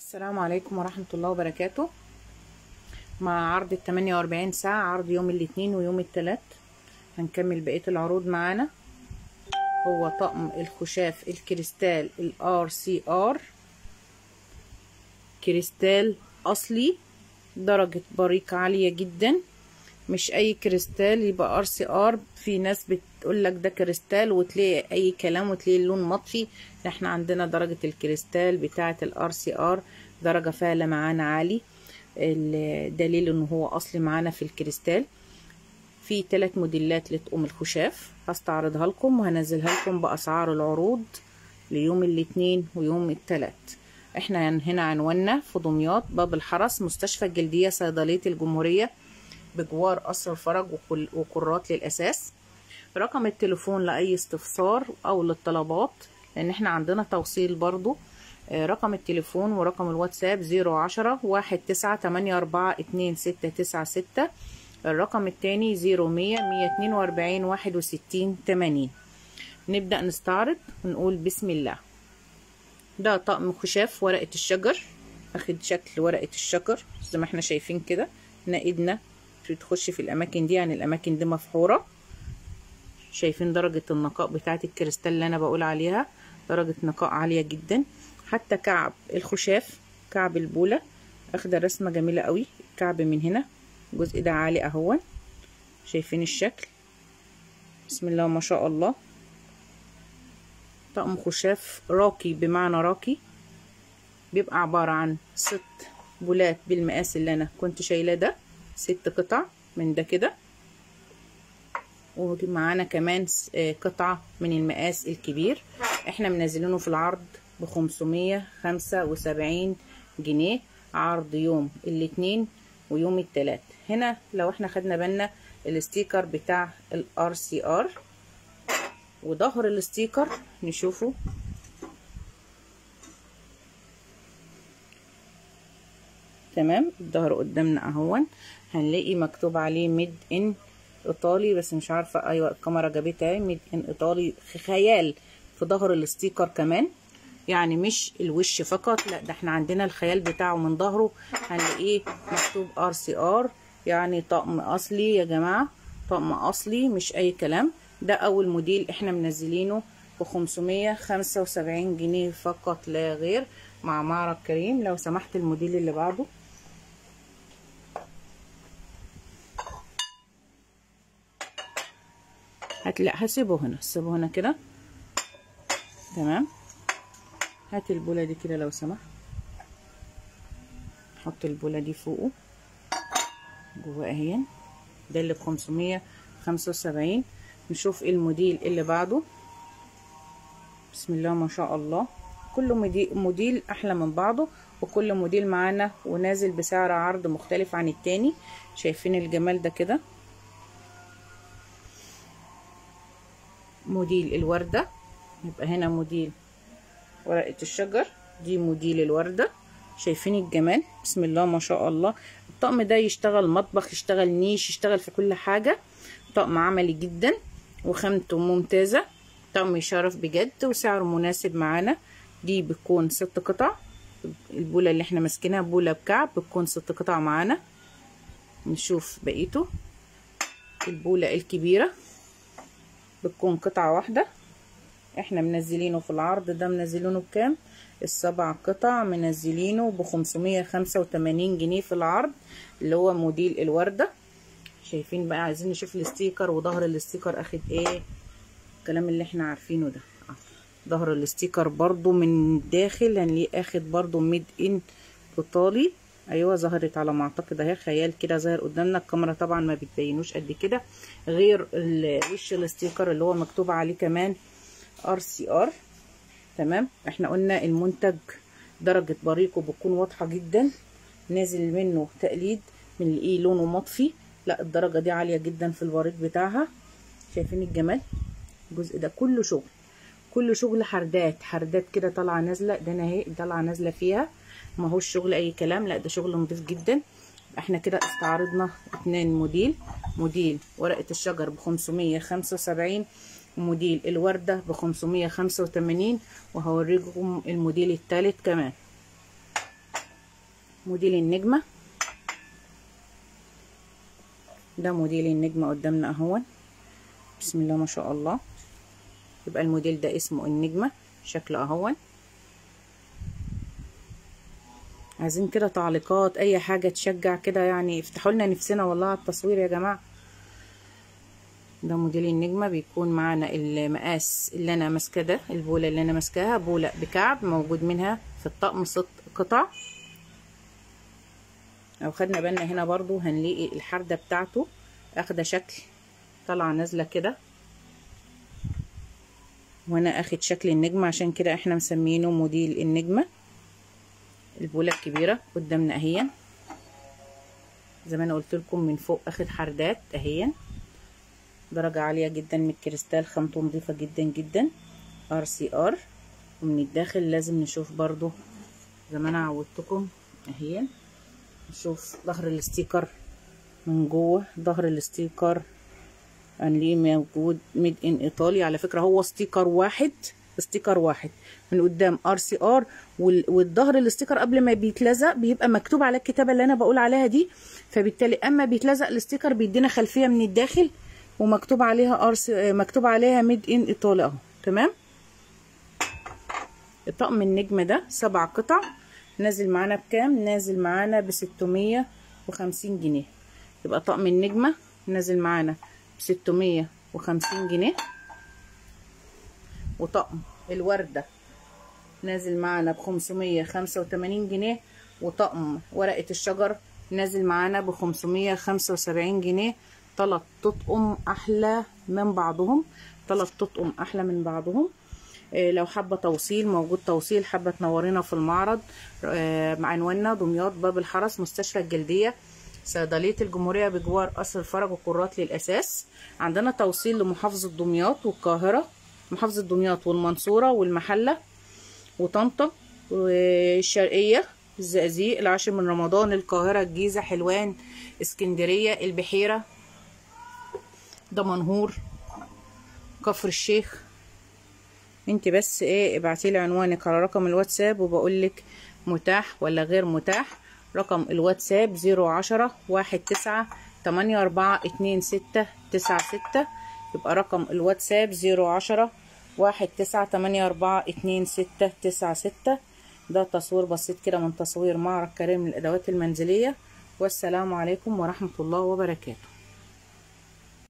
السلام عليكم ورحمة الله وبركاته مع عرض ال 48 ساعة عرض يوم الاثنين ويوم الثلاث هنكمل بقية العروض معانا هو طقم الخشاف الكريستال الار سي ار كريستال اصلي درجة بريق عالية جدا مش اي كريستال يبقى ار سي ار في ناس بتقول لك ده كريستال وتلاقي اي كلام وتلاقي اللون مطفي احنا عندنا درجة الكريستال بتاعة الار سي ار درجة فيها لمعان عالي الدليل ان هو اصلي معانا في الكريستال في ثلاث موديلات لطقم الخشاف هستعرضها لكم وهنزلها لكم باسعار العروض ليوم الاثنين ويوم الثلاث احنا هنا عنواننا في دمياط باب الحرس مستشفى الجلدية صيدلية الجمهورية بجوار قصر الفرج وقرات للأساس رقم التليفون لأي استفسار أو للطلبات لأن احنا عندنا توصيل برضو رقم التليفون ورقم الواتساب زيرو عشرة واحد تسعة تمانية أربعة اتنين ستة تسعة ستة الرقم التاني زيرو مية مية اتنين وأربعين واحد وستين تمانين نبدأ نستعرض ونقول بسم الله ده طقم خشاف ورقة الشجر اخد شكل ورقة الشجر زي ما احنا شايفين كده ايدنا تخش في الاماكن دي يعني الاماكن دي مفحورة شايفين درجة النقاء بتاعة الكريستال اللي انا بقول عليها درجة نقاء عالية جدا حتى كعب الخشاف كعب البولة اخده رسمة جميلة قوي الكعب من هنا الجزء ده عالي اهون شايفين الشكل بسم الله ما شاء الله طقم خشاف راقي بمعنى راقي بيبقى عبارة عن ست بولات بالمقاس اللي انا كنت شايلاه ده ست قطع من ده كده ومعانا كمان قطعة من المقاس الكبير احنا منزلينه في العرض بخمسمية خمسة وسبعين جنيه عرض يوم الاثنين ويوم التلات هنا لو احنا خدنا بالنا الستيكر بتاع الار سي ار وظهر الستيكر نشوفه تمام الظهر قدامنا اهون هنلاقي مكتوب عليه ميد ان ايطالي بس مش عارفه ايوه الكاميرا جابتها ميد ان ايطالي خيال في ظهر الستيكر كمان يعني مش الوش فقط لا ده احنا عندنا الخيال بتاعه من ظهره هنلاقيه مكتوب ار سي ار يعني طقم اصلي يا جماعه طقم اصلي مش اي كلام ده اول موديل احنا منزلينه ب 575 جنيه فقط لا غير مع معرض كريم لو سمحت الموديل اللي بعده هتلاقي هسيبه هنا هسيبه هنا كده تمام هات البولة دي كده لو سمحت حط البولة دي فوقه جوه اهي ده اللي بخمسمية خمسة وسبعين نشوف ايه الموديل اللي بعده بسم الله ما شاء الله كل موديل احلى من بعضه وكل موديل معانا ونازل بسعر عرض مختلف عن التاني شايفين الجمال ده كده موديل الوردة يبقى هنا موديل ورقة الشجر دي موديل الوردة شايفين الجمال بسم الله ما شاء الله الطقم ده يشتغل مطبخ يشتغل نيش يشتغل في كل حاجة طقم عملي جدا وخامته ممتازة طقم يشرف بجد وسعره مناسب معانا دي بتكون ست قطع البولة اللي احنا ماسكينها بولة بكعب بتكون ست قطع معانا نشوف بقيته البولة الكبيرة بتكون قطعة واحدة احنا منزلينه في العرض ده منزلينه بكام السبع قطع منزلينه بخمسمية خمسة وتمانين جنيه في العرض اللي هو موديل الوردة شايفين بقى عايزين نشوف الستيكر وظهر الستيكر اخد ايه الكلام اللي احنا عارفينه ده ظهر الستيكر برضو من الداخل هنلاقيه اخد برضو ميد ان ايطالي ايوه ظهرت على ما اعتقد اهي خيال كده ظاهر قدامنا الكاميرا طبعا ما بتبينوش قد كده غير وش الستيكر اللي هو مكتوب عليه كمان ار سي ار تمام احنا قلنا المنتج درجة بريقه بتكون واضحة جدا نازل منه تقليد من ايه لونه مطفي لا الدرجة دي عالية جدا في البريق بتاعها شايفين الجمال الجزء ده كله شغل كله شغل حردات حردات كده طالعه نازله ده انا اهي طالعه نازله فيها ما هوش شغل اي كلام لا ده شغل نظيف جدا احنا كده استعرضنا اتنين موديل موديل ورقه الشجر ب 575 وموديل الورده ب 585 وهوريكم الموديل الثالث كمان موديل النجمة ده موديل النجمة قدامنا اهون بسم الله ما شاء الله يبقى الموديل ده اسمه النجمة شكله اهون عايزين كده تعليقات اي حاجة تشجع كده يعني افتحوا لنا نفسنا والله على التصوير يا جماعة ده موديل النجمة بيكون معانا المقاس اللي انا ماسكاه ده البولة اللي انا ماسكاها بولة بكعب موجود منها في الطقم ست قطع لو خدنا بالنا هنا برضو هنلاقي الحردة بتاعته اخده شكل طالعة نازلة كده وانا اخد شكل النجمة عشان كده احنا مسمينه موديل النجمة البولة الكبيرة قدامنا اهي زي ما انا قلت لكم من فوق اخد حردات اهي درجة عالية جدا من الكريستال خامته نظيفة جدا جدا ار سي ار ومن الداخل لازم نشوف برضو زي ما انا عودتكم اهي نشوف ظهر الاستيكر من جوه ظهر الاستيكر هنلاقيه موجود ميد ان ايطالي على فكره هو ستيكر واحد ستيكر واحد من قدام ار سي ار والظهر الاستيكر قبل ما بيتلزق بيبقى مكتوب على الكتابه اللي انا بقول عليها دي فبالتالي اما بيتلزق الاستيكر بيدينا خلفيه من الداخل ومكتوب عليها ار سي مكتوب عليها ميد ان ايطالي اهو تمام الطقم النجمه ده سبع قطع نازل معانا بكام نازل معانا بستمية وخمسين جنيه يبقى طقم النجمة نازل معانا بستمية وخمسين جنيه وطقم الوردة نازل معانا بخمسمية خمسة وتمانين جنيه وطقم ورقة الشجر نازل معانا بخمسمية خمسة وسبعين جنيه تلات تطقم أحلى من بعضهم تلات تطقم أحلى من بعضهم لو حابه توصيل موجود توصيل حابه تنورينا في المعرض مع عنواننا دمياط باب الحرس مستشفى الجلديه صيدليه الجمهوريه بجوار قصر الفرج وقرات للاساس عندنا توصيل لمحافظه دمياط والقاهره محافظه دمياط والمنصوره والمحله وطنطا والشرقيه الزقازيق العاشر من رمضان القاهره الجيزه حلوان اسكندريه البحيره دمنهور كفر الشيخ انت بس ايه ابعتي لي عنوانك على رقم الواتساب وبقول لك متاح ولا غير متاح رقم الواتساب زيرو عشرة واحد تسعة تمانية أربعة اتنين ستة تسعة ستة يبقى رقم الواتساب زيرو عشرة واحد تسعة تمانية أربعة اتنين ستة تسعة ستة ده تصوير بسيط كده من تصوير معرض كريم للأدوات المنزلية والسلام عليكم ورحمة الله وبركاته